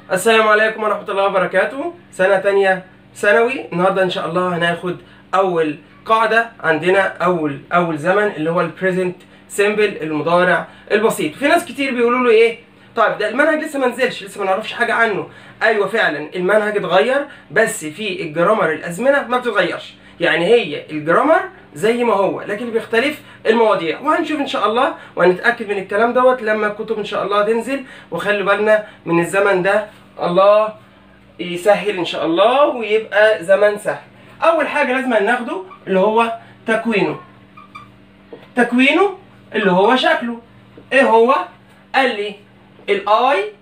السلام عليكم ورحمة الله وبركاته سنة تانية ثانوي النهاردة إن شاء الله هناخد أول قاعدة عندنا أول أول زمن اللي هو البريزنت سيمبل المضارع البسيط في ناس كتير بيقولوا له إيه طيب ده المنهج لسه ما نزلش لسه ما نعرفش حاجة عنه أيوة فعلا المنهج اتغير بس في الجرامر الأزمنة ما بتتغيرش يعني هي الجرامر زي ما هو لكن بيختلف المواضيع وهنشوف ان شاء الله وهنتاكد من الكلام دوت لما الكتب ان شاء الله تنزل وخلي بالنا من الزمن ده الله يسهل ان شاء الله ويبقى زمن سهل اول حاجه لازم ناخده اللي هو تكوينه تكوينه اللي هو شكله ايه هو قال لي الاي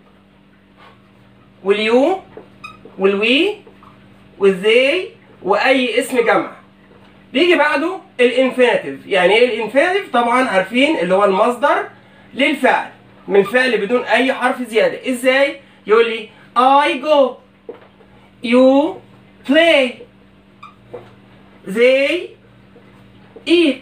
واليو والوي والزي واي اسم جمع بيجي بعده الانفينيتيف يعني ايه الانفينيتيف طبعا عارفين اللي هو المصدر للفعل من فعل بدون اي حرف زياده ازاي يقول لي I go you play they eat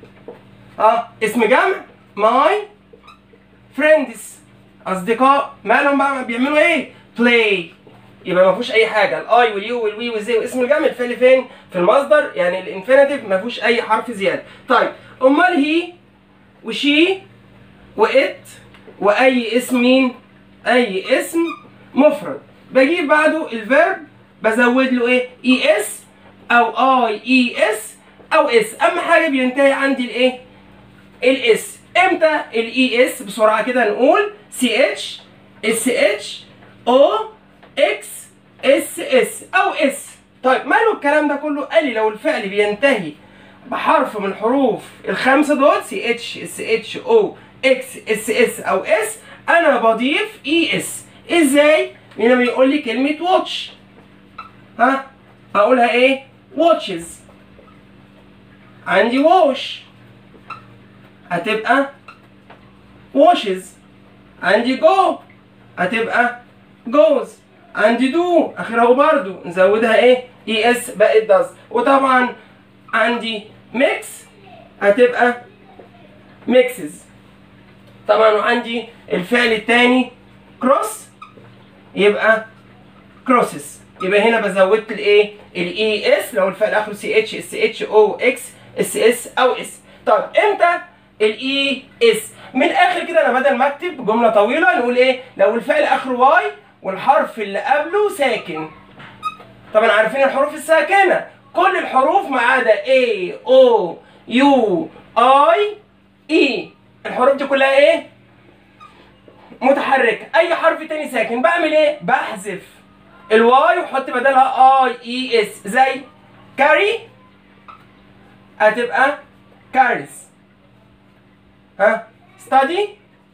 اه اسم جمع my friends اصدقاء مالهم بقى بيعملوا ايه play يبقى ما فيهوش اي حاجه الاي واليو والوي والزي واسم الجمع الفعل فين في المصدر يعني الانفينيتيف ما فيهوش اي حرف زياده طيب امال هي وشي وات واي اسم مين اي اسم مفرد بجيب بعده الفيرب بزود له ايه اي اس او اي اي اس او اس اهم حاجه بينتهي عندي الايه الاس امتى الاي اس بسرعه كده نقول سي اتش اس اتش او اكس اس اس او اس طيب ماله الكلام ده كله قال لي لو الفعل بينتهي بحرف من حروف الخمسه دول سي اتش اس اتش او اكس اس اس او اس انا بضيف اي اس ازاي هنا بيقول لي كلمه واتش ها اقولها ايه واتشز عندي ووش هتبقى واشز عندي جو هتبقى جوز عندي دو اخرها برضو نزودها ايه اي اس بقت داز وطبعا عندي ميكس هتبقى ميكسز طبعا وعندي الفعل الثاني كروس يبقى كروسز يبقى هنا بزودت الايه الاي اس لو الفعل اخره سي اتش اس اتش او اكس اس اس او اس طب امتى الاي اس من الاخر كده انا بدل ما اكتب جمله طويله نقول ايه لو الفعل اخره واي والحرف اللي قبله ساكن طبعا عارفين الحروف الساكنه كل الحروف ما عدا A O U I E الحروف دي كلها ايه متحركه اي حرف تاني ساكن بعمل ايه بحذف الواي واحط بدلها اي اي اس زي كاري هتبقى كاريز ها ستادي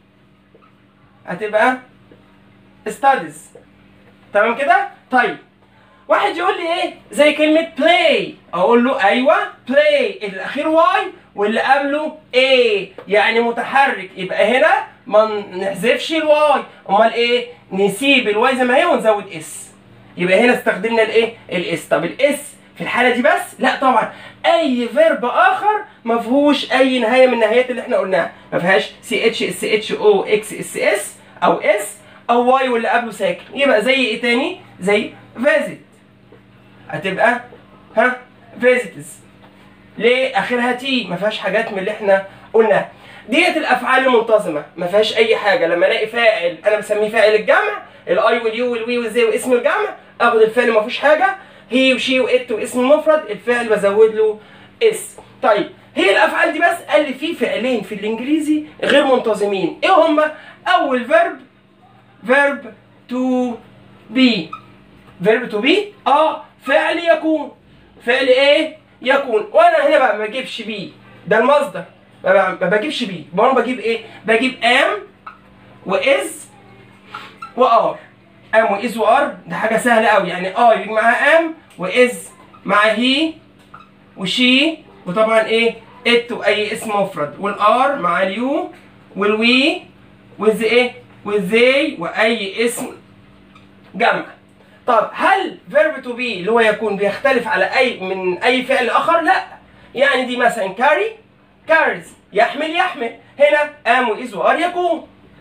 هتبقى ستاديز تمام كده طيب واحد يقول لي ايه زي كلمه بلاي اقول له ايوه بلاي الاخير واي واللي قبله ايه يعني متحرك يبقى هنا ما نحذفش الواي امال ايه نسيب الواي زي ما هي ونزود اس يبقى هنا استخدمنا الايه الاس طب الاس في الحاله دي بس لا طبعا اي فيرب اخر ما فيهوش اي نهايه من النهايات اللي احنا قلناها ما فيهاش سي اتش اس اتش او اكس اس اس او اس او واي واللي قبله ساكن يبقى زي ايه تاني زي فيزيت هتبقى ها فيزيتس ليه اخرها تي ما فيهاش حاجات من اللي احنا قلناها ديت الافعال المنتظمه ما فيهاش اي حاجه لما الاقي فاعل انا بسميه فاعل الجمع الاي واليو والوي والزي واسم الجمع اخد الفعل ما فيهوش حاجه هي وشي وات واسم المفرد الفعل بزود له اس طيب هي الافعال دي بس قال لي في فعلين في الانجليزي غير منتظمين ايه هما اول فيرب فيرب تو بي فيرب تو بي اه فعل يكون فعل ايه يكون وانا هنا بقى ما بجيبش بي ده المصدر ما بجيبش بي بقى بجيب ايه بجيب ام واز وار ام واز وار ده حاجه سهله قوي يعني اه يجي معاها ام واز مع هي وشي وطبعا ايه ات واي اسم مفرد والار مع اليو والوي والز ايه والزي واي اسم جمع طب هل فيرب تو بي اللي هو يكون بيختلف على اي من اي فعل اخر لا يعني دي مثلا كاري كارز يحمل يحمل هنا ام واز وار يكون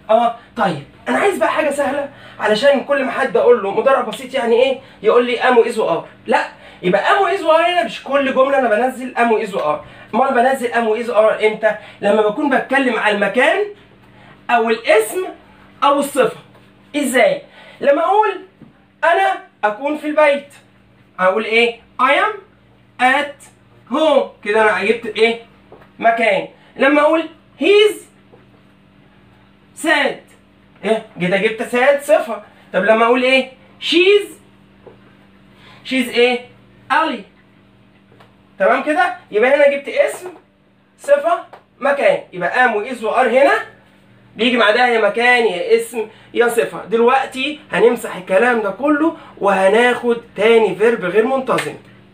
اه طيب انا عايز بقى حاجه سهله علشان كل ما حد اقول له مضارع بسيط يعني ايه يقول لي ام واز وار لا يبقى ام واز وار هنا مش كل جمله انا بنزل ام واز وار امال بنزل ام واز وار امتى لما بكون بتكلم على المكان او الاسم او الصفه ازاي لما اقول انا اكون في البيت اقول ايه I am at home كده انا جبت ايه مكان لما اقول he's sad ايه كده جبت sad صفه طب لما اقول ايه she's she's ايه Ali تمام كده يبقى هنا جبت اسم صفه مكان يبقى ام واز وار هنا بيجي بعدها يا مكان يا اسم يا صفة دلوقتي هنمسح الكلام ده كله وهناخد تاني فيرب غير منتظم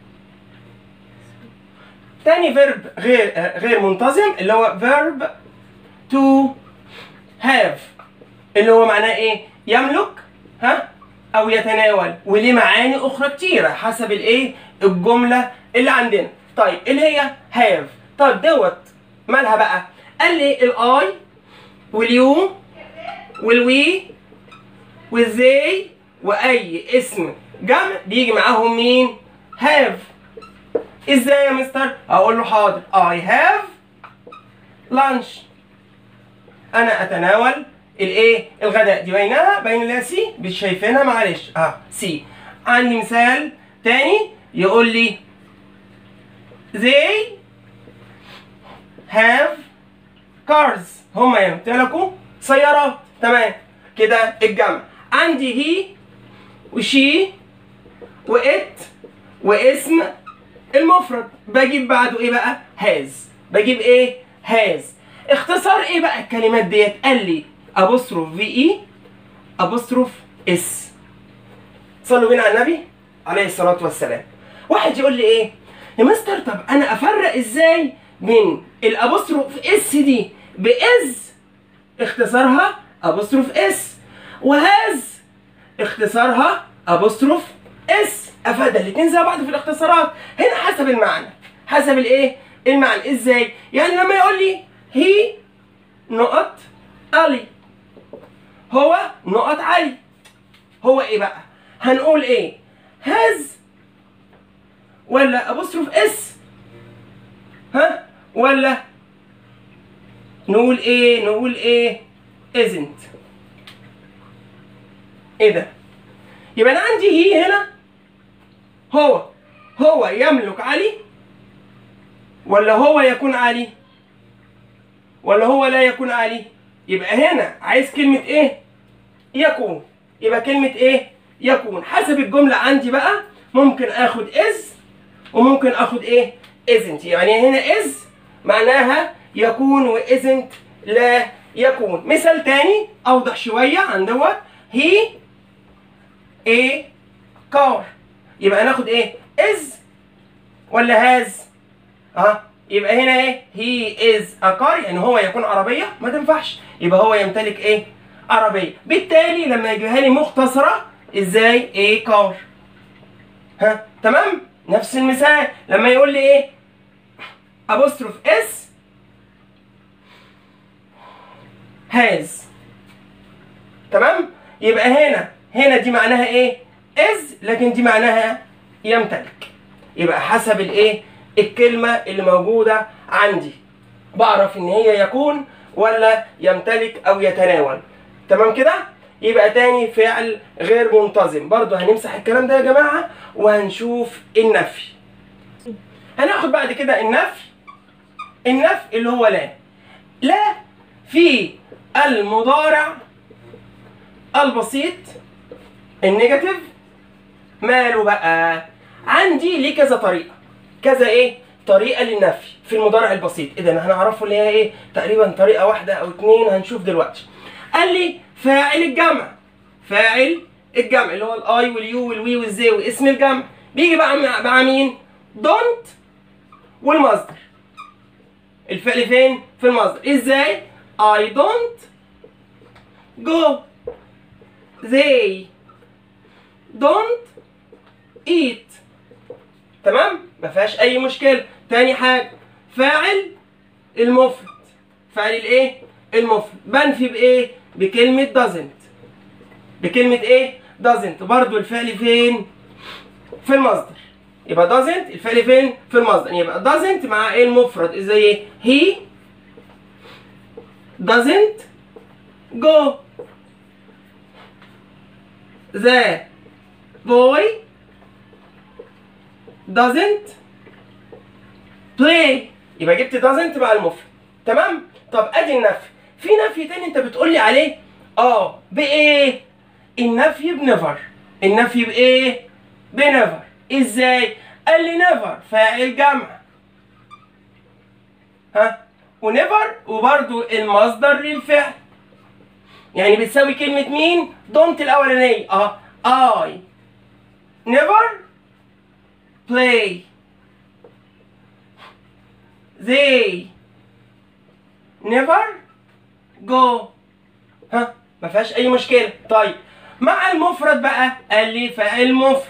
تاني فيرب غير آه، غير منتظم اللي هو فيرب to have اللي هو معناه ايه يملك ها او يتناول وليه معاني اخرى كتيره حسب الايه الجمله اللي عندنا طيب اللي هي have طيب دوت مالها بقى قال لي الاي واليو والوي والزي واي اسم جمع بيجي معاهم مين have ازاي يا مستر اقول له حاضر I have lunch انا اتناول الايه الغداء دي باينها باين لها سي مش شايفينها معلش اه سي عندي مثال تاني يقول لي they have cars هم يمتلكوا سيارات تمام كده الجمع عندي هي وشي وات واسم المفرد بجيب بعده ايه بقى هاز بجيب ايه هاز اختصار ايه بقى الكلمات ديت قال لي ابوستروف في اي ابوستروف اس صلوا بينا على النبي عليه الصلاه والسلام واحد يقول لي ايه يا مستر طب انا افرق ازاي بين الابوستروف اس دي باز اختصارها ابوستروف اس وهاز اختصارها ابوستروف اس افاد الاثنين زي بعض في الاختصارات هنا حسب المعنى حسب الايه المعنى ازاي يعني لما يقول لي هي نقط علي هو نقط علي هو ايه بقى هنقول ايه هاز ولا ابوستروف اس ها ولا نقول ايه نقول ايه isn't ايه ده يبقى انا عندي هي هنا هو هو يملك علي ولا هو يكون علي ولا هو لا يكون علي يبقى هنا عايز كلمة ايه يكون يبقى كلمة ايه يكون حسب الجملة عندي بقى ممكن اخد is وممكن اخد ايه isn't يعني هنا is معناها يكون و isn't لا يكون مثال تاني اوضح شوية عن دوت he a car يبقى ناخد ايه is ولا has اه يبقى هنا ايه he is a car يعني هو يكون عربية ما تنفعش يبقى هو يمتلك ايه عربية بالتالي لما يجيبها لي مختصرة ازاي ايه car ها تمام نفس المثال لما يقول لي ايه apostrophe اس has تمام يبقى هنا هنا دي معناها ايه از لكن دي معناها يمتلك يبقى حسب الايه الكلمه اللي موجوده عندي بعرف ان هي يكون ولا يمتلك او يتناول تمام كده يبقى تاني فعل غير منتظم برضه هنمسح الكلام ده يا جماعه وهنشوف النفي هناخد بعد كده النفي النفي اللي هو لا لا في المضارع البسيط النيجاتيف ماله بقى عندي ليه كذا طريقه كذا ايه طريقه للنفي في المضارع البسيط اذا هنعرفه اللي هي ايه تقريبا طريقه واحده او اتنين هنشوف دلوقتي قال لي فاعل الجمع فاعل الجمع اللي هو الاي واليو والوي والزي واسم الجمع بيجي بقى مع, مع مين دونت والمصدر الفعل فين في المصدر ازاي I don't go they don't eat تمام ما فيهاش اي مشكله تاني حاجه فاعل المفرد فاعل الايه المفرد بنفي بايه بكلمه doesn't بكلمه ايه doesn't برضو الفعل فين في المصدر يبقى doesn't الفعل فين في المصدر يبقى doesn't مع ايه المفرد زي ايه he doesn't go the boy doesn't play يبقى جبت doesn't مع المفرد تمام طب ادي النفي في نفي تاني انت بتقول لي عليه اه بايه النفي بنيفر النفي بايه بنيفر ازاي قال لي نيفر فاعل جمع ها ونيفر وبرضو المصدر للفعل يعني بتساوي كلمة مين؟ دونت الأولانية اه I never play they never go ها ما فيهاش أي مشكلة طيب مع المفرد بقى قال لي فاعل مفرد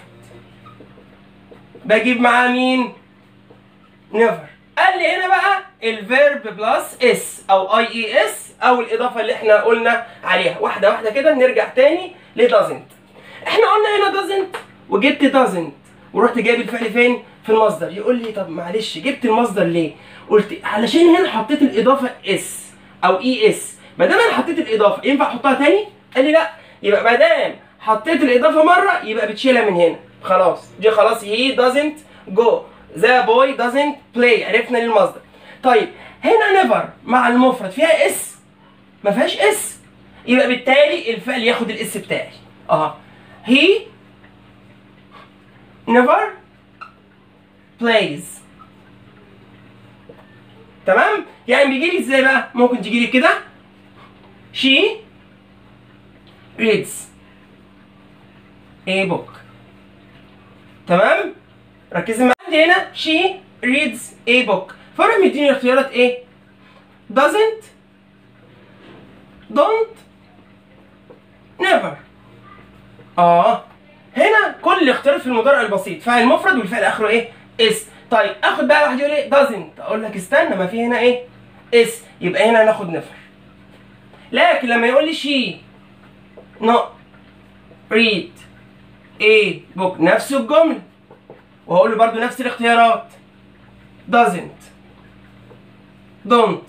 بجيب معاه مين؟ نيفر قال لي هنا بقى الفيرب بلس اس او اي اي اس او الاضافه اللي احنا قلنا عليها واحده واحده كده نرجع تاني ل doesn't احنا قلنا هنا doesn't وجبت doesn't ورحت جايب الفعل فين في المصدر يقول لي طب معلش جبت المصدر ليه قلت علشان هنا حطيت الاضافه اس او اي اس ما دام انا حطيت الاضافه ينفع احطها تاني قال لي لا يبقى ما دام حطيت الاضافه مره يبقى بتشيلها من هنا خلاص دي خلاص هي doesn't go the boy doesn't play عرفنا للمصدر طيب هنا نيفر مع المفرد فيها اس ما فيهاش اس يبقى بالتالي الفعل ياخد الاس بتاعي اه he never plays تمام يعني بيجي لي ازاي بقى ممكن تيجي لي كده she reads a book تمام ركزي معايا عندي هنا she reads a book فراح مديني اختيارات ايه doesn't don't never اه هنا كل الاختيارات في المضارع البسيط فاعل مفرد والفعل اخره ايه اس طيب اخد بقى واحد يقول ايه doesn't اقول لك استنى ما في هنا ايه اس يبقى هنا ناخد نفر لكن لما يقول لي she not read a book نفس الجمله وهقول له برضو نفس الاختيارات doesn't don't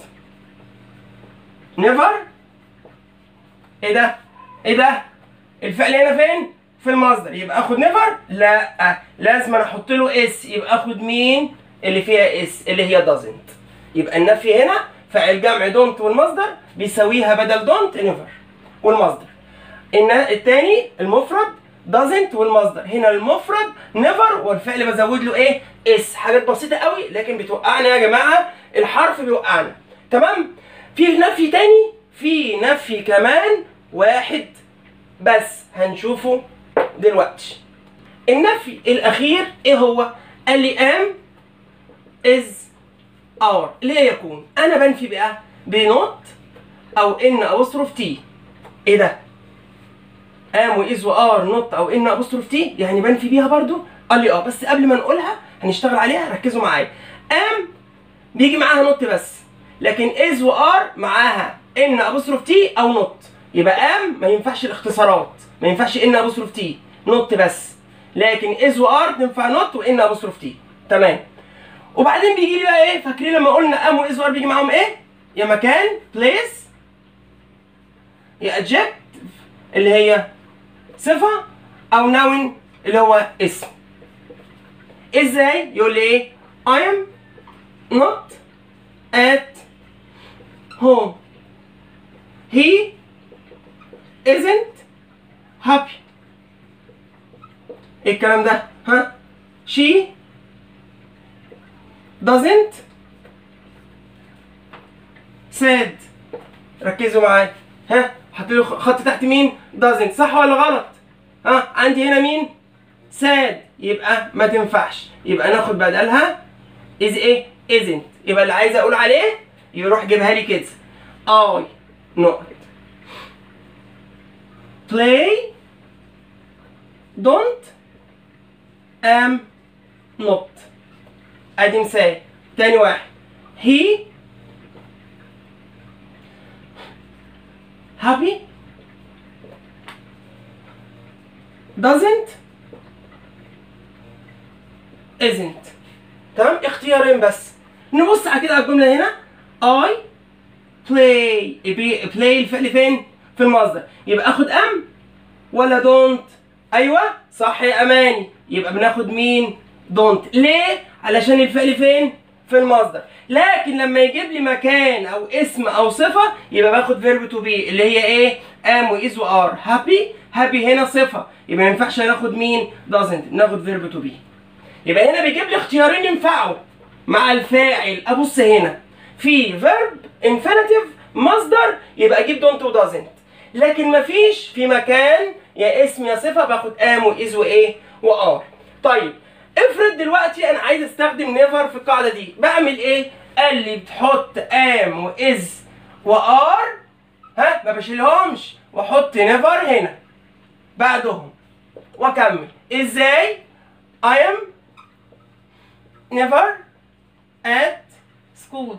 never ايه ده ايه ده الفعل هنا فين في المصدر يبقى اخد never لا لازم أنا احط له اس يبقى اخد مين اللي فيها اس اللي هي doesn't يبقى النفي هنا فعل جمع don't والمصدر بيساويها بدل don't never والمصدر ان التاني المفرد doesn't والمصدر هنا المفرد never والفعل بزود له ايه اس حاجات بسيطه قوي لكن بتوقعنا يا جماعه الحرف بيوقعنا تمام في نفي تاني في نفي كمان واحد بس هنشوفه دلوقتي النفي الاخير ايه هو قال لي am is our اللي هي يكون انا بنفي بقى بنوت او ان ابوستروف تي ايه ده ام واز وار نوت او ان ابوستروف تي يعني بنفي بيها برضو قال لي اه بس قبل ما نقولها هنشتغل عليها ركزوا معايا ام بيجي معاها نوت بس لكن از وار معاها ان ابوستروف تي او نوت يبقى ام ما ينفعش الاختصارات ما ينفعش ان ابوستروف تي نوت بس لكن از وار تنفع نوت وان ابوستروف تي تمام وبعدين بيجي لي بقى ايه فاكرين لما قلنا ام واز وار بيجي معاهم ايه يا مكان بليس يا ادجكت اللي هي صفة أو نون اللي هو اسم. إزاي؟ يقول لي إيه؟ I am not at home. He isn't happy. إيه الكلام ده؟ ها؟ She doesn't sad. ركزوا معايا. ها؟ حط له خط تحت مين؟ doesn't صح ولا غلط؟ ها عندي هنا مين؟ sad يبقى ما تنفعش يبقى ناخد بدلها is ايه؟ isn't يبقى اللي عايز اقول عليه يروح جيبها لي كده I not play don't am not ادي مثال تاني واحد he happy doesn't isn't تمام اختيارين بس نبص على كده على الجمله هنا I play play الفعل فين في المصدر يبقى اخد ام ولا don't ايوه صح يا اماني يبقى بناخد مين don't ليه علشان الفعل فين في المصدر لكن لما يجيب لي مكان او اسم او صفه يبقى باخد فيرب تو بي اللي هي ايه ام واز وار هابي هابي هنا صفه يبقى ما ينفعش ناخد مين doesn't ناخد فيرب تو بي يبقى هنا بيجيب لي اختيارين ينفعوا مع الفاعل ابص هنا في فيرب انفينيتيف مصدر يبقى اجيب دونت ودازنت لكن مفيش في مكان يا اسم يا صفه باخد ام واز وايه وار طيب افرض دلوقتي انا عايز استخدم نيفر في القاعده دي بعمل ايه قال لي بتحط ام واز وار ها ما بشيلهمش واحط نيفر هنا بعدهم واكمل ازاي I am never at school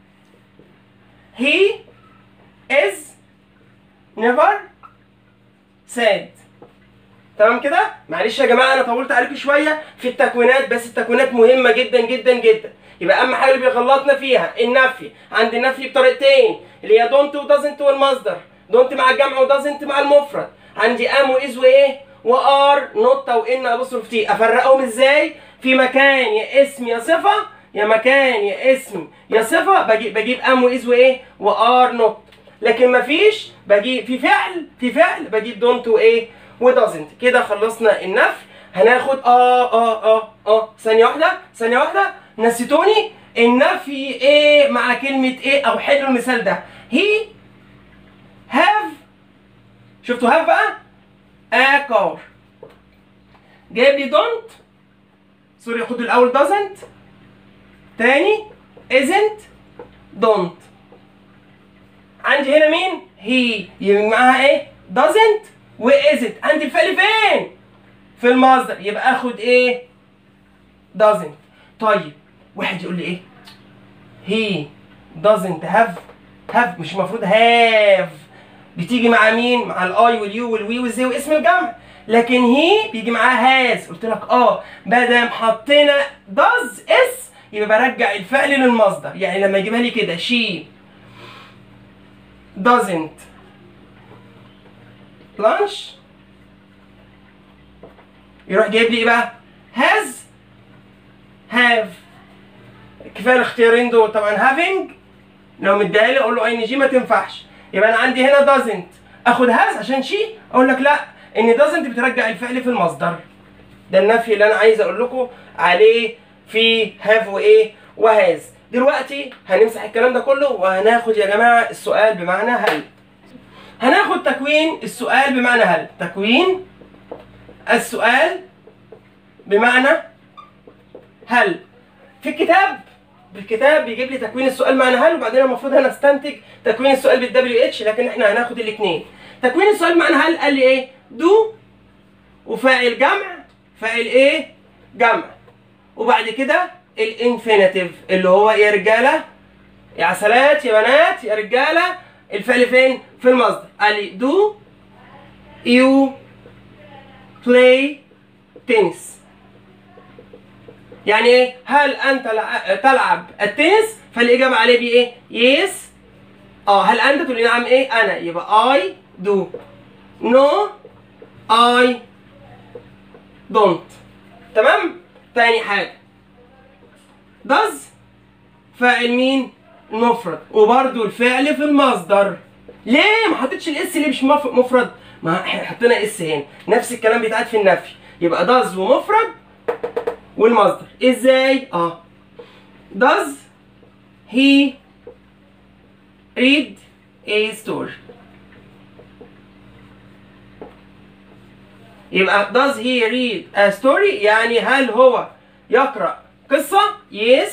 he is never sad تمام كده معلش يا جماعه انا طولت عليكم شويه في التكوينات بس التكوينات مهمه جدا جدا جدا يبقى اهم حاجه اللي بيغلطنا فيها النفي عند النفي بطريقتين اللي هي دونت ودازنت والمصدر دونت مع الجمع ودازنت مع المفرد عندي ام واز وايه وار نوت او ان ابوستروف تي افرقهم ازاي في مكان يا اسم يا صفه يا مكان يا اسم يا صفه بجيب بجيب ام واز وايه وار نوت لكن مفيش بجيب في فعل في فعل بجيب دونت وايه ودازنت كده خلصنا النفي هناخد اه اه اه اه ثانيه واحده ثانيه واحده نسيتوني النفي ايه مع كلمه ايه او حلوا المثال ده هي هاف شفتوا هاف بقى a car جايب لي don't سوري خد الاول doesn't تاني isn't don't عندي هنا مين هي يبقى معاها ايه doesn't و isn't عندي الفعل فين في المصدر يبقى اخد ايه doesn't طيب واحد يقول لي ايه he doesn't have have مش المفروض have بتيجي مع مين؟ مع الاي واليو والوي والزي واسم الجمع لكن هي بيجي معاها هاز قلت لك اه بدل حطينا داز اس يبقى برجع الفعل للمصدر يعني لما يجيبها لي كده شي doesn't lunch يروح جايب لي ايه بقى؟ has have كفايه الاختيارين دول طبعا having لو مديها لي اقول له اي ان جي ما تنفعش يبقى انا عندي هنا doesn't اخد هاز عشان شي اقول لك لا ان doesn't بترجع الفعل في المصدر ده النفي اللي انا عايز اقول لكم عليه في have وايه وهاز دلوقتي هنمسح الكلام ده كله وهناخد يا جماعه السؤال بمعنى هل هناخد تكوين السؤال بمعنى هل تكوين السؤال بمعنى هل في الكتاب بالكتاب بيجيب لي تكوين السؤال معنى هل وبعدين المفروض هنا استنتج تكوين السؤال بالدبليو اتش لكن احنا هناخد الاثنين تكوين السؤال معنى هل قال لي ايه دو وفاعل جمع فاعل ايه جمع وبعد كده الانفينيتيف اللي هو يا رجاله يا عسلات يا بنات يا رجاله الفعل فين في المصدر قال لي دو يو بلاي تنس يعني ايه هل انت لع- تلعب التنس فالاجابه عليه بي ايه يس اه هل انت تقول لي نعم ايه انا يبقى اي دو نو اي دونت تمام تاني حاجه does فاعل مين المفرد وبرده الفعل في المصدر ليه ما حطيتش الاس ليه مش مف- مفرد ما احنا حطينا اس هنا نفس الكلام بيتعاد في النفي يبقى does ومفرد والمصدر ازاي اه does he read a story يبقى does he read a story يعني هل هو يقرأ قصة yes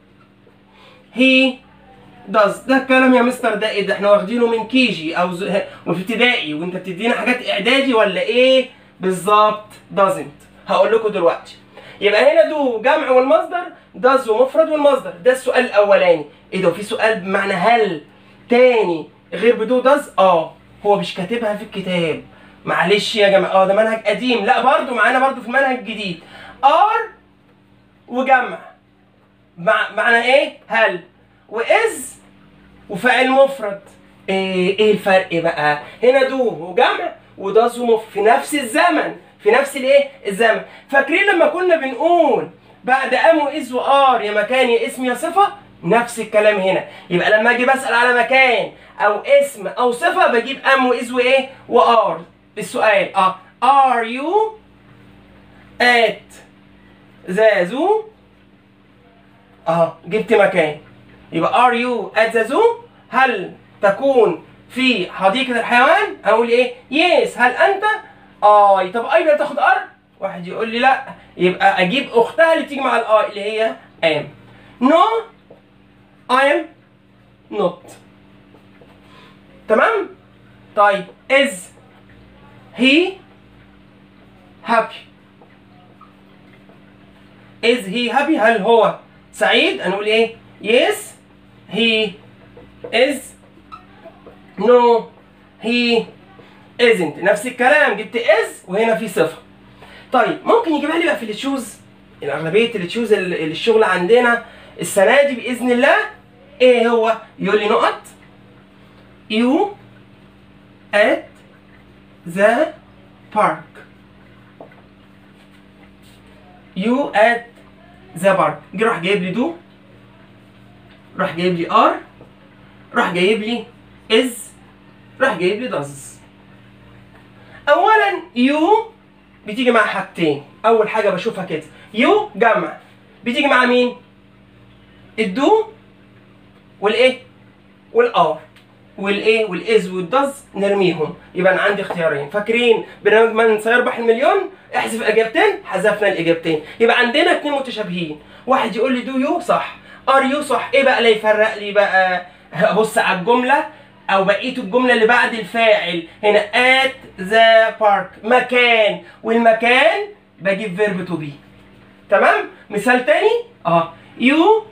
he does ده الكلام يا مستر ده ايه ده احنا واخدينه من كيجي او ز... وفي ابتدائي وانت بتدينا حاجات اعدادي ولا ايه بالظبط doesn't هقول لكم دلوقتي يبقى هنا دو جمع والمصدر does ومفرد والمصدر ده السؤال الاولاني ايه ده في سؤال بمعنى هل تاني غير بدو does اه هو مش كاتبها في الكتاب معلش يا جماعه اه ده منهج قديم لا برضو معانا برضو في المنهج الجديد ار وجمع مع معنى ايه هل واز وفاعل مفرد ايه ايه الفرق بقى هنا دو وجمع وداز ومف في نفس الزمن في نفس الايه الزمن فاكرين لما كنا بنقول بعد ام واز وار يا مكان يا اسم يا صفه نفس الكلام هنا يبقى لما اجي بسال على مكان او اسم او صفه بجيب ام واز وايه وار السؤال اه are you at the zoo اه جبت مكان يبقى are you at the zoo هل تكون في حديقة الحيوان اقول ايه yes هل انت اي طب اي لا تاخد ار واحد يقول لي لا يبقى اجيب اختها اللي تيجي مع الاي اللي هي am no I am not تمام طيب is he happy is he happy هل هو سعيد هنقول ايه yes he is no he isn't نفس الكلام جبت is وهنا في صفة طيب ممكن يجيبها لي بقى في التشوز الأغلبية التشوز ال- الشغل عندنا السنة دي بإذن الله ايه هو يقول لي نقط you at the park you at the park جه راح جايب لي دو راح جايب لي ار راح جايب لي از راح جايب لي داز اولا يو بتيجي مع حاجتين اول حاجه بشوفها كده يو جمع بتيجي مع مين الدو والايه والار والايه والاز والداز نرميهم يبقى انا عندي اختيارين فاكرين برنامج من سيربح المليون احذف اجابتين حذفنا الاجابتين يبقى عندنا اتنين متشابهين واحد يقول لي دو يو صح ار يو صح ايه بقى اللي يفرق لي بقى ابص على الجمله او بقيه الجمله اللي بعد الفاعل هنا at the park مكان والمكان بجيب فيرب تو بي تمام مثال تاني اه يو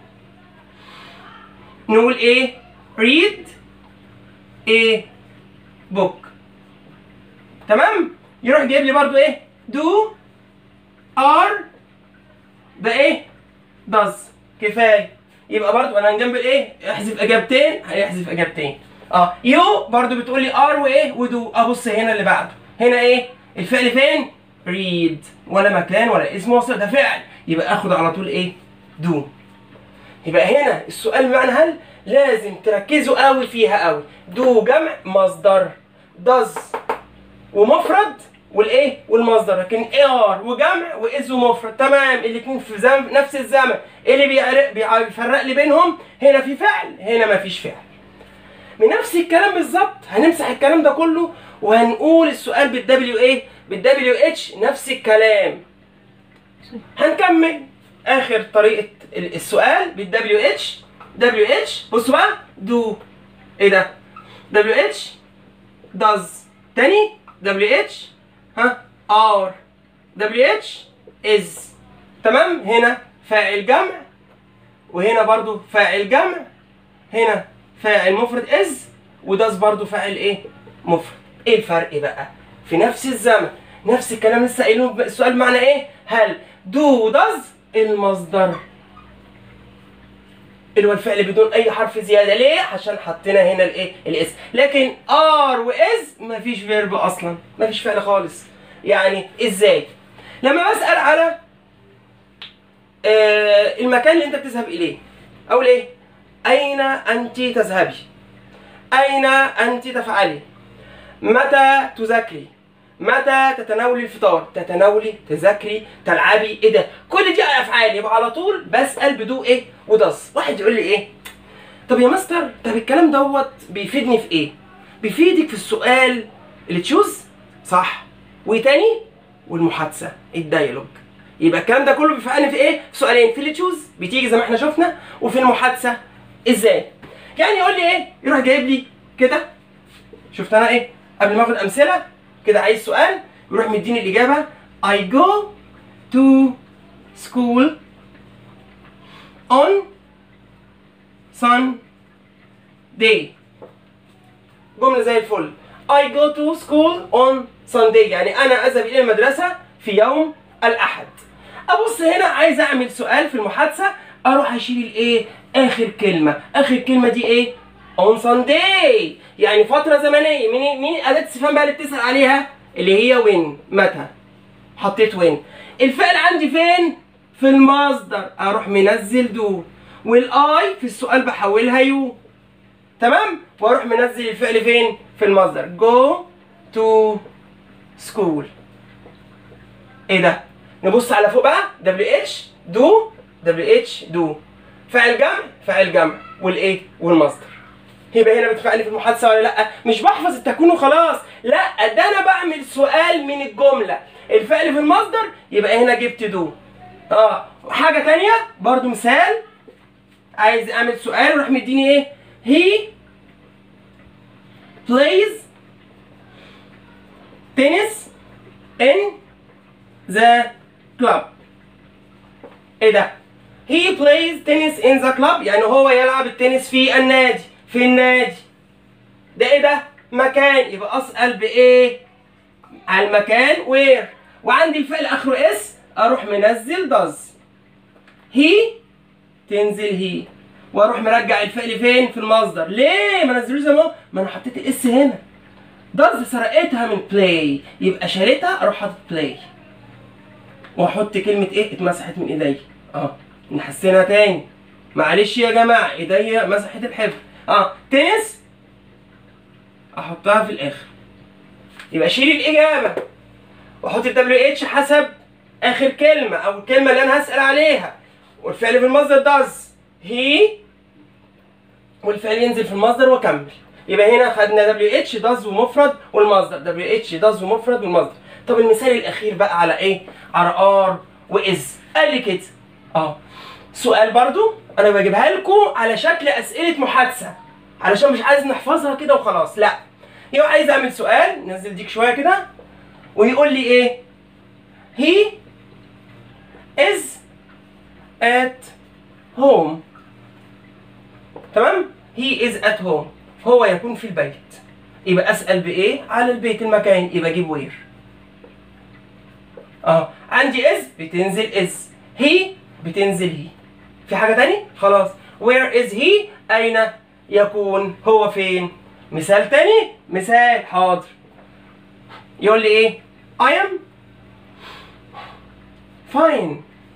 نقول ايه read a book تمام يروح جايب لي برضو ايه do are ده ايه does كفايه يبقى برضو انا جنب الايه احذف اجابتين هيحذف اجابتين اه يو برضو بتقول لي ار وايه ودو ابص هنا اللي بعده هنا ايه الفعل فين read ولا مكان ولا اسم وصل ده فعل يبقى اخد على طول ايه do يبقى هنا السؤال بمعنى هل لازم تركزوا قوي فيها قوي دو جمع مصدر does ومفرد والايه والمصدر لكن ار وجمع واز ومفرد تمام الاثنين في زم... نفس الزمن ايه اللي بيعرق... بيع- بيفرق لي بينهم هنا في فعل هنا مفيش فعل بنفس الكلام بالظبط هنمسح الكلام ده كله وهنقول السؤال بالدبليو ايه بالدبليو اتش نفس الكلام هنكمل اخر طريقه ال- السؤال بالدبليو اتش دبليو اتش بصوا بقى دو ايه ده دبليو اتش does تاني دبليو اتش ها ار دبليو اتش از تمام هنا فاعل جمع وهنا برضو فاعل جمع هنا فاعل مفرد از وداز برضو فاعل ايه مفرد ايه الفرق بقى في نفس الزمن نفس الكلام لسه قايلينه السؤال معنى ايه هل دو وداز المصدر اللي هو الفعل بدون اي حرف زياده ليه عشان حطينا هنا الايه الاس لكن ار واز مفيش فيرب اصلا مفيش فعل خالص يعني ازاي لما بسال على آه المكان اللي انت بتذهب اليه اقول ايه اين انت تذهبي اين انت تفعلي متى تذاكري متى تتناولي الفطار تتناولي تذاكري تلعبي ايه ده كل دي افعال يبقى على طول بسال بدون ايه ودص واحد يقول لي ايه طب يا مستر طب الكلام دوت بيفيدني في ايه بيفيدك في السؤال اللي تشوز صح وتاني والمحادثه الديالوج يبقى الكلام ده كله بيفقني في ايه في سؤالين في اللي تشوز بتيجي زي ما احنا شفنا وفي المحادثه ازاي يعني يقول لي ايه يروح جايب لي كده شفت انا ايه قبل ما اخد امثله كده عايز سؤال يروح مديني الاجابه I go to school on Sunday جمله زي الفل I go to school on Sunday يعني انا اذهب الى المدرسه في يوم الاحد ابص هنا عايز اعمل سؤال في المحادثه اروح اشيل الايه اخر كلمه اخر كلمه دي ايه on Sunday يعني فتره زمنيه مين مين اداه الاستفهام بقى اللي بتسال عليها اللي هي when متى حطيت when الفعل عندي فين في المصدر اروح منزل دو والاي في السؤال بحولها يو تمام واروح منزل الفعل فين في المصدر go to school ايه ده نبص على فوق بقى WH دو WH دو فعل جمع فعل جمع والايه والمصدر يبقى هنا بتفعلي في المحادثه ولا لا مش بحفظ التكوين وخلاص لا ده انا بعمل سؤال من الجمله الفعل في المصدر يبقى هنا جبت دو اه حاجه تانية برضو مثال عايز اعمل سؤال وراح مديني ايه he plays tennis in the club ايه ده he plays tennis in the club يعني هو يلعب التنس في النادي في النادي ده ايه ده مكان يبقى اسال بايه على المكان where وعندي الفعل اخره اس اروح منزل does he تنزل هي واروح مرجع الفعل فين في المصدر ليه ما نزلوش زي ما هو ما انا حطيت الاس هنا does سرقتها من play يبقى شالتها اروح حاطط play واحط كلمه ايه اتمسحت من ايديا اه نحسنها تاني معلش يا جماعه ايديا مسحت الحفظ اه تنس احطها في الاخر يبقى شيل الاجابه واحط الدبليو اتش حسب اخر كلمه او الكلمه اللي انا هسال عليها والفعل في المصدر داز هي والفعل ينزل في المصدر واكمل يبقى هنا خدنا دبليو اتش داز ومفرد والمصدر دبليو اتش داز ومفرد والمصدر طب المثال الاخير بقى على ايه على ار واز قال لي كده اه سؤال برضو انا بجيبها لكم على شكل اسئله محادثه علشان مش عايز نحفظها كده وخلاص لا يبقى عايز اعمل سؤال نزل ديك شويه كده ويقول لي ايه he is at home تمام he is at home هو يكون في البيت يبقى اسال بايه على البيت المكان يبقى اجيب وير اه عندي is بتنزل is he بتنزل هي في حاجه تاني خلاص where is he اين يكون هو فين مثال تاني مثال حاضر يقول لي ايه I am fine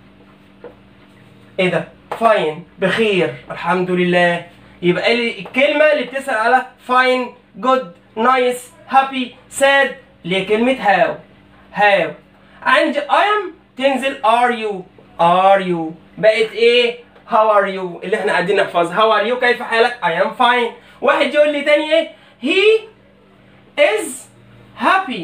ايه ده fine بخير الحمد لله يبقى لي الكلمة اللي بتسأل على fine good nice happy sad اللي هي كلمة how how عندي I am تنزل are you are you بقت ايه how are you اللي احنا قاعدين نحفظها how are you كيف حالك I am fine واحد يقول لي تاني ايه he is happy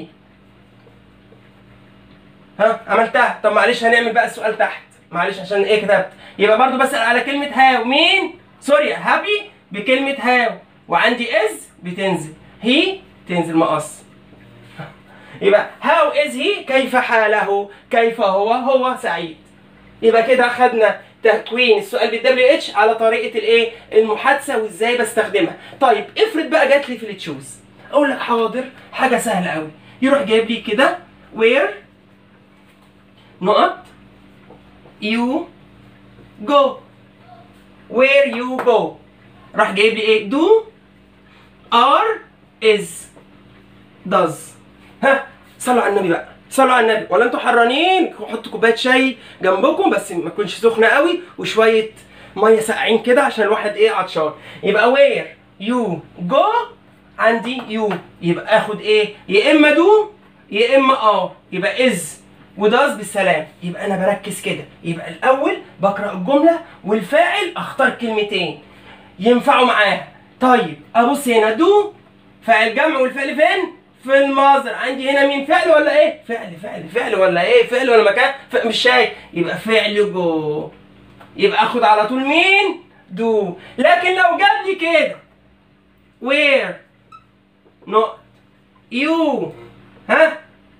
ها عملتها طب معلش هنعمل بقى السؤال تحت معلش عشان ايه كتبت يبقى برضو بسأل على كلمة هاو مين سوري هابي بكلمة هاو وعندي از بتنزل هي تنزل مقص يبقى هاو از هي كيف حاله كيف هو هو سعيد يبقى كده خدنا تكوين السؤال بالدبليو اتش على طريقه الايه المحادثه وازاي بستخدمها طيب افرض بقى جات لي في التشوز اقول لك حاضر حاجه سهله قوي يروح جايب لي كده وير نقط يو جو where you go راح جايب لي ايه do are is does ها صلوا على النبي بقى صلوا على النبي ولا انتوا حرانين حطوا كوبايه شاي جنبكم بس ما تكونش سخنه قوي وشويه ميه ساقعين كده عشان الواحد ايه عطشان يبقى where you go عندي يو يبقى اخد ايه يا اما دو يا اما اه يبقى از وداز بالسلام يبقى انا بركز كده يبقى الاول بقرا الجمله والفاعل اختار كلمتين ينفعوا معاها طيب ابص هنا دو فاعل جمع والفعل فين في المصدر عندي هنا مين فعل ولا ايه فعل فعل فعل ولا ايه فعل ولا مكان ف... مش شايف يبقى فعل جو يبقى اخد على طول مين دو لكن لو جاب لي كده وير نقط يو ها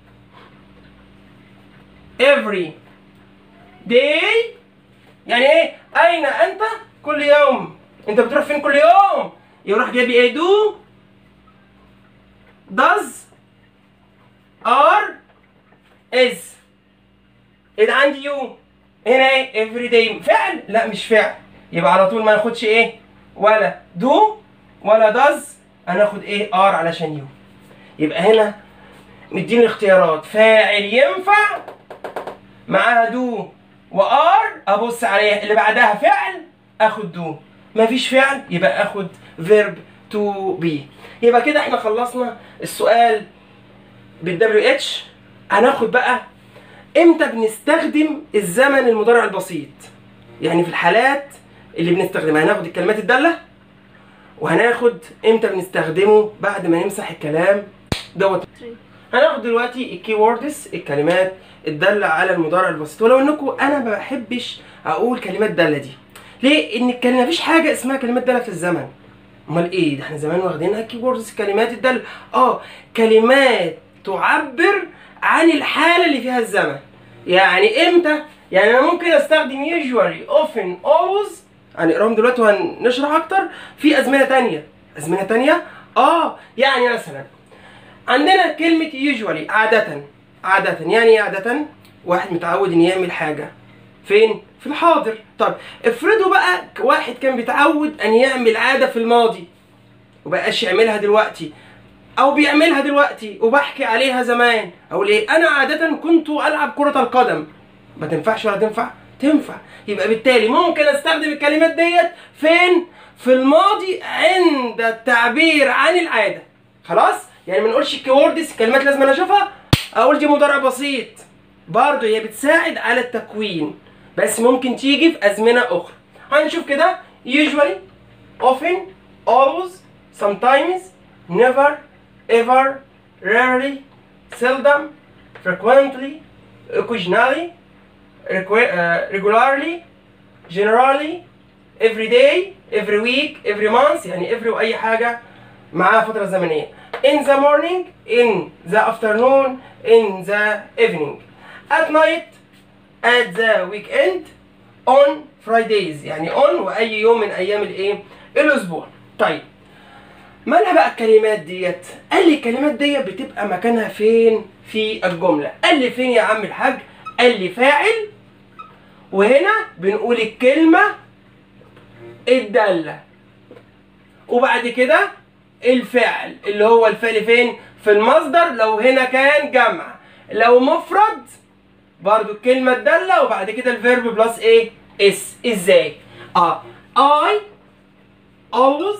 every day يعني ايه اين انت كل يوم انت بتروح فين كل يوم يروح جايب ايه دو does are is إذا عندي يو هنا ايه every day فعل لا مش فعل يبقى على طول ما ناخدش ايه ولا do ولا does هناخد ايه are علشان يو يبقى هنا مديني اختيارات فاعل ينفع معاها دو وار ابص عليها اللي بعدها فعل اخد دو مفيش فعل يبقى اخد فيرب تو بي يبقى كده احنا خلصنا السؤال بالدبليو اتش هناخد بقى امتى بنستخدم الزمن المضارع البسيط يعني في الحالات اللي بنستخدمها هناخد الكلمات الداله وهناخد امتى بنستخدمه بعد ما نمسح الكلام دوت هناخد دلوقتي الكي ووردز الكلمات الداله على المضارع البسيط ولو انكم انا ما بحبش اقول كلمات داله دي ليه ان الكلمه مفيش حاجه اسمها كلمات داله في الزمن امال ايه ده احنا زمان واخدينها كي ووردز كلمات الداله اه كلمات تعبر عن الحاله اللي فيها الزمن يعني امتى يعني انا ممكن استخدم usually often always هنقراهم دلوقتي وهنشرح اكتر في ازمنه تانية ازمنه تانية اه يعني مثلا عندنا كلمة usually عادة عادة يعني ايه عادة واحد متعود ان يعمل حاجة فين؟ في الحاضر طب افرضوا بقى واحد كان بيتعود ان يعمل عادة في الماضي وبقاش يعملها دلوقتي او بيعملها دلوقتي وبحكي عليها زمان او ليه انا عادة كنت العب كرة القدم ما تنفعش ولا تنفع تنفع يبقى بالتالي ممكن استخدم الكلمات ديت فين في الماضي عند التعبير عن العاده خلاص يعني ما نقولش الكيوردز الكلمات لازم انا اشوفها اقول دي مضارع بسيط برضه هي بتساعد على التكوين بس ممكن تيجي في ازمنه اخرى هنشوف كده usually often always sometimes never ever rarely seldom frequently occasionally requ- uh, regularly generally every day every week every month يعني every واي حاجه معاها فتره زمنيه in the morning in the afternoon in the evening at night at the weekend on Fridays يعني on واي يوم من ايام الايه الاسبوع طيب مالها بقى الكلمات ديت قال لي الكلمات ديت بتبقى مكانها فين في الجمله قال لي فين يا عم الحاج قال لي فاعل وهنا بنقول الكلمه الداله وبعد كده الفعل اللي هو الفعل فين في المصدر لو هنا كان جمع لو مفرد برضو الكلمة الدالة وبعد كده الفيرب بلس ايه اس ازاي اه I always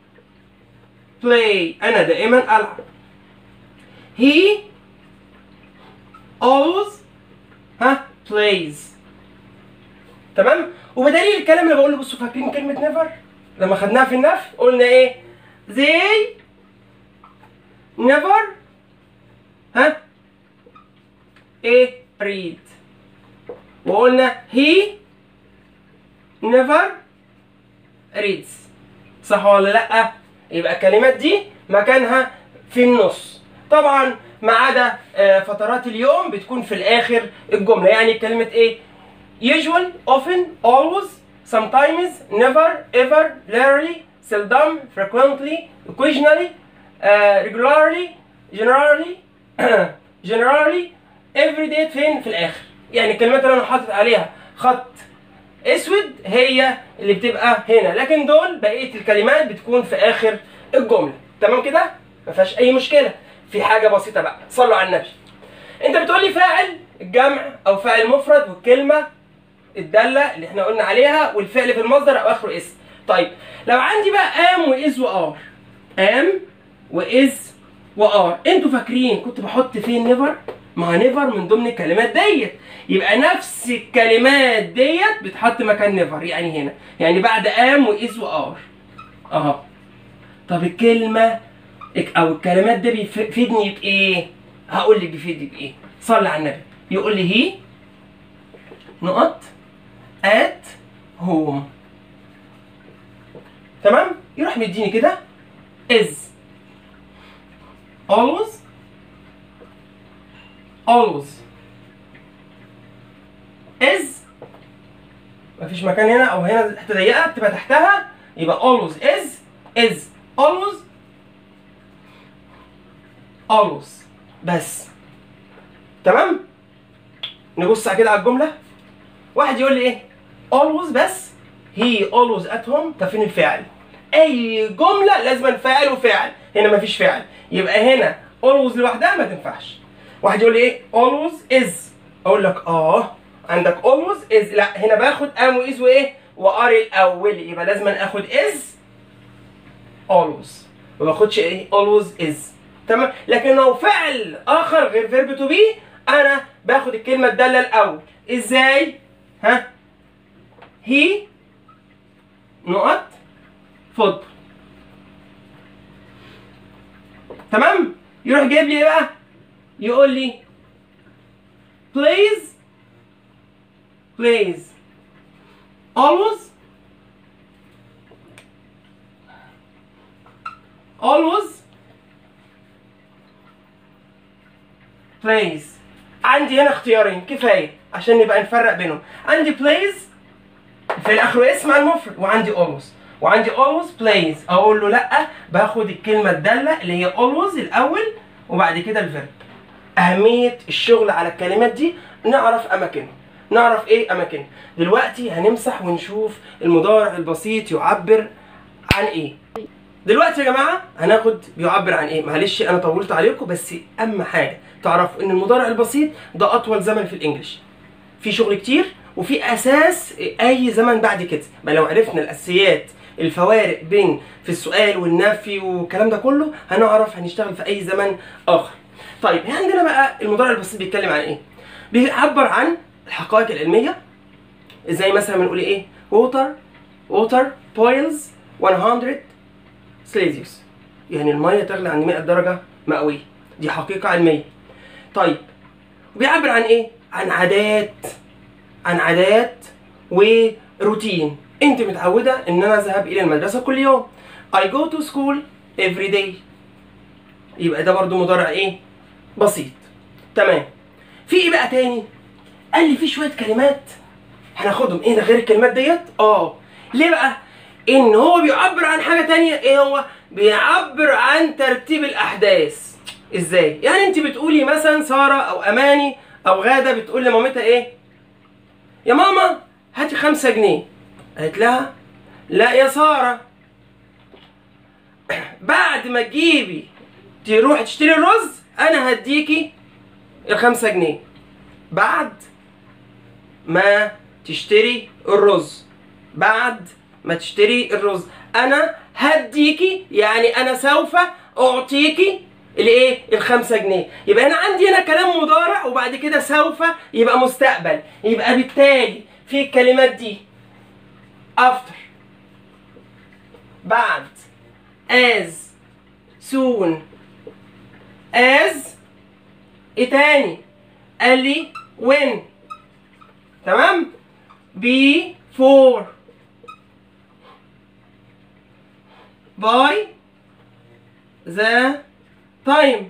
play انا دائما العب he always ها plays تمام وبدليل الكلام اللي بقوله بصوا فاكرين كلمة نيفر لما خدناها في النفي قلنا ايه they never ها ايه read وقلنا he never reads صح ولا لا يبقى الكلمات دي مكانها في النص طبعا ما عدا آه، فترات اليوم بتكون في الاخر الجمله يعني كلمه ايه usual often always sometimes never ever rarely seldom frequently occasionally uh, regularly generally generally every day فين في الاخر يعني الكلمات اللي انا حاطط عليها خط اسود هي اللي بتبقى هنا لكن دول بقيه الكلمات بتكون في اخر الجمله تمام كده ما فيهاش اي مشكله في حاجه بسيطه بقى صلوا على النبي انت بتقول لي فاعل الجمع او فاعل مفرد والكلمه الداله اللي احنا قلنا عليها والفعل في المصدر او اخره اسم طيب لو عندي بقى ام واز وار ام واز وار انتوا فاكرين كنت بحط فين نيفر ما هو نيفر من ضمن الكلمات ديت يبقى نفس الكلمات ديت بتحط مكان نيفر يعني هنا يعني بعد ام واز وار اهو طب الكلمه او الكلمات ده بيفيدني بايه هقول لك بيفيدني بايه صلي على النبي يقول لي هي نقط at home تمام يروح مديني كده is always always is مفيش مكان هنا او هنا حته ضيقه بتبقى تحتها يبقى always is is always always بس تمام نبص كده على الجمله واحد يقول لي ايه always بس he always at home طب فين الفعل اي جمله لازم فاعل وفعل هنا مفيش فعل يبقى هنا always لوحدها ما تنفعش واحد يقول لي ايه always is اقول لك اه عندك always is لا هنا باخد am و is وايه وار الاول يبقى لازم اخد is always ما باخدش ايه always is تمام لكن لو فعل اخر غير فيرب تو بي انا باخد الكلمه الداله الاول ازاي ها هي نقط فوتبول تمام يروح جايب لي ايه بقى يقول لي plays plays always always plays عندي هنا اختيارين كفايه عشان نبقى نفرق بينهم عندي plays في الاخر اسم على المفرد وعندي always وعندي always plays اقول له لا باخد الكلمه الداله اللي هي always الاول وبعد كده الفيرب اهميه الشغل على الكلمات دي نعرف اماكنها نعرف ايه اماكنها دلوقتي هنمسح ونشوف المضارع البسيط يعبر عن ايه دلوقتي يا جماعه هناخد بيعبر عن ايه معلش انا طولت عليكم بس اهم حاجه تعرفوا ان المضارع البسيط ده اطول زمن في الانجليش في شغل كتير وفي اساس اي زمن بعد كده ما لو عرفنا الاساسيات الفوارق بين في السؤال والنفي والكلام ده كله هنعرف هنشتغل في اي زمن اخر طيب عندنا بقى المضارع البسيط بيتكلم عن ايه بيعبر عن الحقائق العلميه زي مثلا بنقول ايه water water boils 100 سليزيوس يعني الميه تغلي عن 100 درجه مئويه دي حقيقه علميه طيب بيعبر عن ايه عن عادات عن عادات وروتين انت متعوده ان انا اذهب الى المدرسه كل يوم I go to school every day يبقى ده برضو مضارع ايه بسيط تمام في ايه بقى تاني قال لي في شويه كلمات هناخدهم ايه ده غير الكلمات ديت اه ليه بقى ان هو بيعبر عن حاجه تانية ايه هو بيعبر عن ترتيب الاحداث ازاي يعني انت بتقولي مثلا ساره او اماني او غاده بتقول لمامتها ايه يا ماما هاتي خمسة جنيه قالت لها لا يا سارة بعد ما تجيبي تروح تشتري الرز انا هديكي الخمسة جنيه بعد ما تشتري الرز بعد ما تشتري الرز انا هديكي يعني انا سوف اعطيكي الايه الخمسة جنيه يبقى انا عندي هنا كلام مضارع وبعد كده سوف يبقى مستقبل يبقى بالتالي في الكلمات دي after بعد as soon as ايه تاني قال لي when تمام before by the time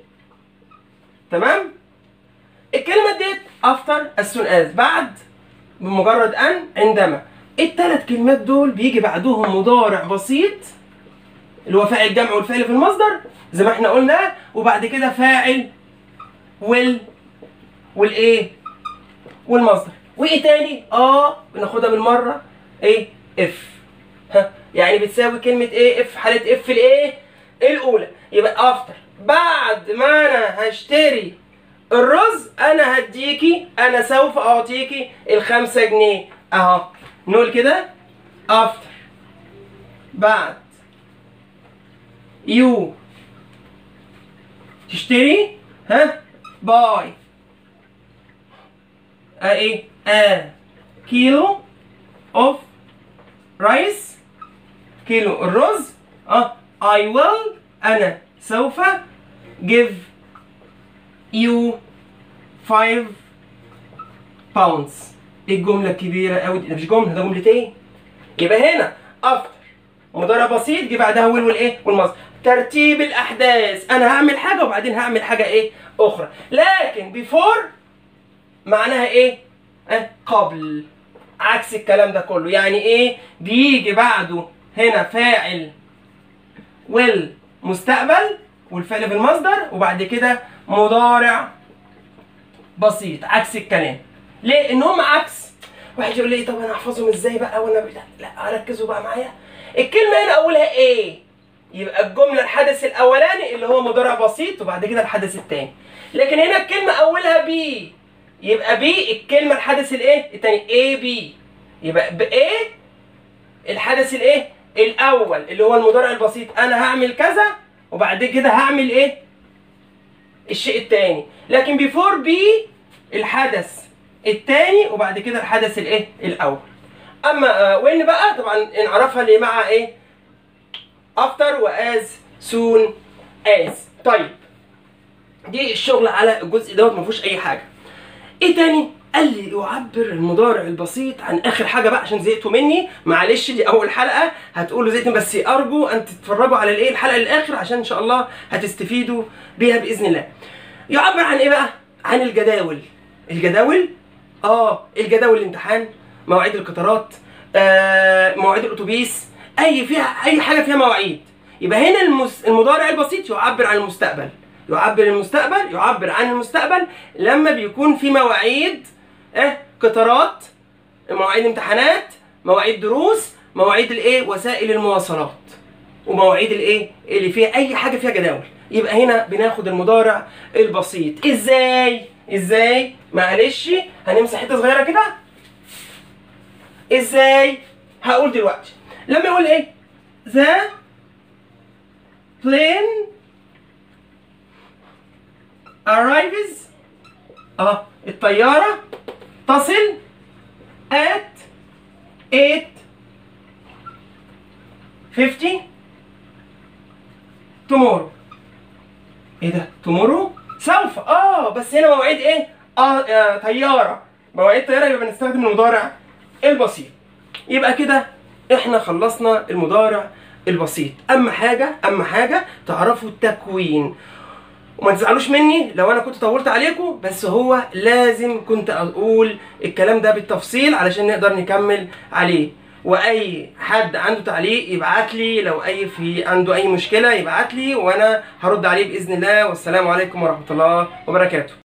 تمام الكلمة ديت after as soon as بعد بمجرد ان عندما الثلاث كلمات دول بيجي بعدهم مضارع بسيط اللي هو فاعل الجمع والفعل في المصدر زي ما احنا قلنا وبعد كده فاعل وال والايه والمصدر وايه تاني اه بناخدها بالمره ايه اف ها يعني بتساوي كلمه ايه اف حاله اف الايه الاولى يبقى افتر بعد ما انا هشتري الرز انا هديكي انا سوف اعطيكي الخمسة جنيه اهو نقول كده افتر بعد يو تشتري ها باي ا ايه ا كيلو اوف رايس كيلو الرز اه I will انا سوف give you five pounds ايه الجملة الكبيرة قوي دي ده مش جملة ده جملتين يبقى هنا after مضارع بسيط جه بعدها will والايه والمصدر ترتيب الاحداث انا هعمل حاجة وبعدين هعمل حاجة ايه اخرى لكن before معناها ايه اه قبل عكس الكلام ده كله يعني ايه بيجي بعده هنا فاعل will مستقبل والفعل في المصدر وبعد كده مضارع بسيط عكس الكلام ليه ان هم عكس واحد يقول لي طب انا احفظهم ازاي بقى وانا لا, لا ركزوا بقى معايا الكلمه هنا اولها ايه يبقى الجمله الحدث الاولاني اللي هو مضارع بسيط وبعد كده الحدث الثاني لكن هنا الكلمه اولها بي يبقى بي الكلمه الحدث الايه الثاني اي بي يبقى بايه الحدث الايه الاول اللي هو المضارع البسيط انا هعمل كذا وبعد كده هعمل ايه الشيء الثاني لكن بيفور بي الحدث الثاني وبعد كده الحدث الايه الاول اما آه وين بقى طبعا نعرفها اللي مع ايه after واز soon as طيب دي الشغل على الجزء دوت ما فيهوش اي حاجه ايه تاني قال لي يعبر المضارع البسيط عن اخر حاجه بقى عشان زهقتوا مني معلش دي اول حلقه هتقولوا زهقتوا بس ارجو ان تتفرجوا على الايه الحلقه الاخر عشان ان شاء الله هتستفيدوا بيها باذن الله يعبر عن ايه بقى عن الجداول الجداول اه الجداول الامتحان مواعيد القطارات آه مواعيد الاتوبيس اي فيها اي حاجه فيها مواعيد يبقى هنا المس... المضارع البسيط يعبر عن المستقبل يعبر المستقبل يعبر عن المستقبل لما بيكون في مواعيد اه قطارات مواعيد امتحانات مواعيد دروس مواعيد الايه وسائل المواصلات ومواعيد الايه اللي فيها اي حاجه فيها جداول يبقى هنا بناخد المضارع البسيط ازاي ازاي معلش هنمسح حته صغيره كده ازاي هقول دلوقتي لما يقول ايه ذا plane arrives اه الطيارة تصل at 8 50 tomorrow ايه ده tomorrow سوف اه بس هنا مواعيد ايه اه, آه طيارة مواعيد طيارة يبقى بنستخدم المضارع البسيط يبقى كده احنا خلصنا المضارع البسيط اما حاجة اما حاجة تعرفوا التكوين وما تزعلوش مني لو انا كنت طولت عليكم بس هو لازم كنت اقول الكلام ده بالتفصيل علشان نقدر نكمل عليه واي حد عنده تعليق يبعت لي لو اي في عنده اي مشكله يبعت لي وانا هرد عليه باذن الله والسلام عليكم ورحمه الله وبركاته